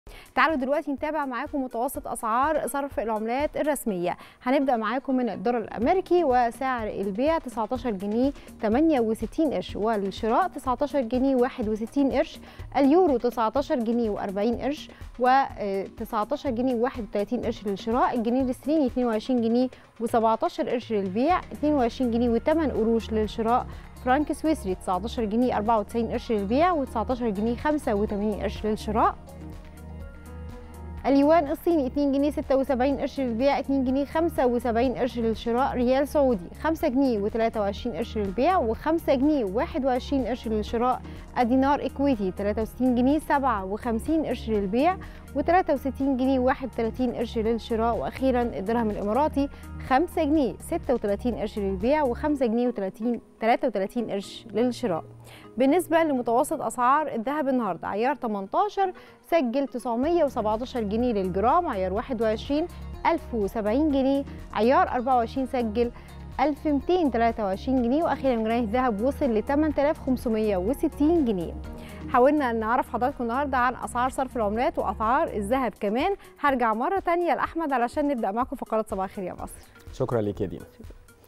تعالوا دلوقتي نتابع معاكم متوسط اسعار صرف العملات الرسميه هنبدا معاكم من الدولار الامريكي وسعر البيع 19 جنيه 68 قرش والشراء 19 جنيه 61 قرش اليورو 19 جنيه و40 قرش و 19 جنيه 31 قرش للشراء الجنيه الاسترليني 22 جنيه و17 قرش للبيع 22 جنيه و8 قروش للشراء فرانك سويسري 19 جنيه 94 قرش للبيع و19 جنيه 85 قرش للشراء اليوان الصيني 2 جنيه 76 قرش للبيع 2 جنيه 75 قرش للشراء ريال سعودي 5 جنيه و23 قرش للبيع و5 جنيه و21 قرش للشراء الدينار اكويتي 63 جنيه 57 قرش للبيع و63 جنيه و31 قرش للشراء واخيرا الدرهم الاماراتي 5 جنيه 36 قرش للبيع و5 جنيه و30 33 قرش للشراء بالنسبة لمتوسط أسعار الذهب النهاردة عيار 18 سجل 917 جنيه للجرام عيار 21 1070 جنيه عيار 24 سجل 1223 جنيه واخيرا جنيه الذهب وصل ل 8560 جنيه حاولنا نعرف حضراتكم النهارده عن اسعار صرف العملات واسعار الذهب كمان هرجع مره تانية لاحمد علشان نبدا معاكم فقرات صباح الخير يا مصر شكرا ليك يا دينا